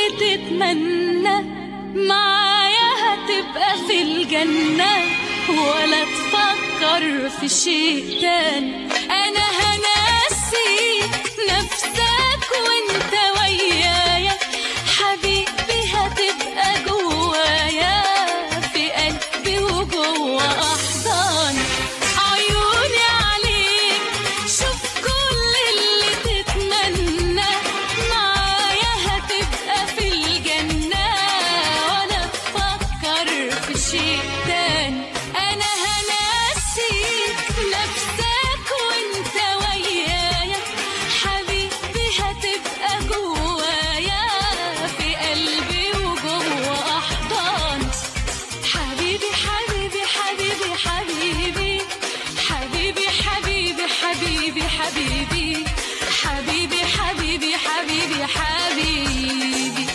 اللي تتمنى معايا هتبقى في الجنة ولا تفكر في شيء تاني أنا هنسي نفسك وانت ويايا حبيبي هتبقى جوايا في قلبي وجوا أحضاني عيوني عليك شوف كل اللي تتمنى معايا هتبقى في الجنة ولا تفكر في شيء تاني أنا هنسي نفسك وانت ويايا حبيبي هتبقى جوايا في قلبي وجوا أحضاني حبيبي حبيبي حبيبي حبيبي حبيبي حبيبي حبيبي حبيبي حبيبي حبيبي حبيبي حبيبي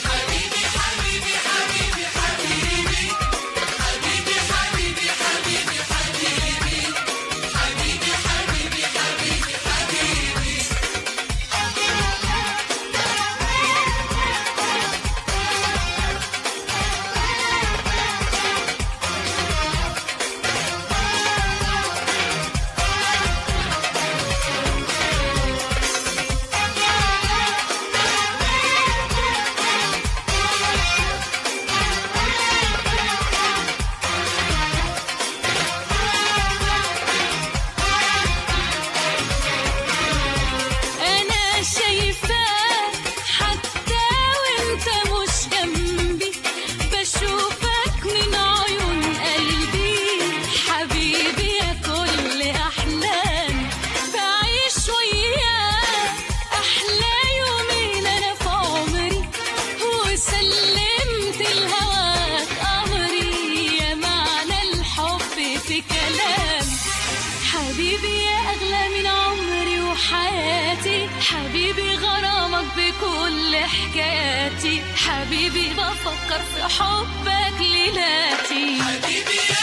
أنا شايفاك حتى وأنت مش جنبي بشوفك من عيون قلبي حبيبي يا كل أحلامي بعيش وياك أحلى يومين أنا في عمري وسلمت لهواك أمري يا معنى الحب في كلامي حبيبي يا أغلى من عمري وحياتي حبيبي غرامك بكل حكاياتي حبيبي بفكر في حبك ليلاتي حبيبي يا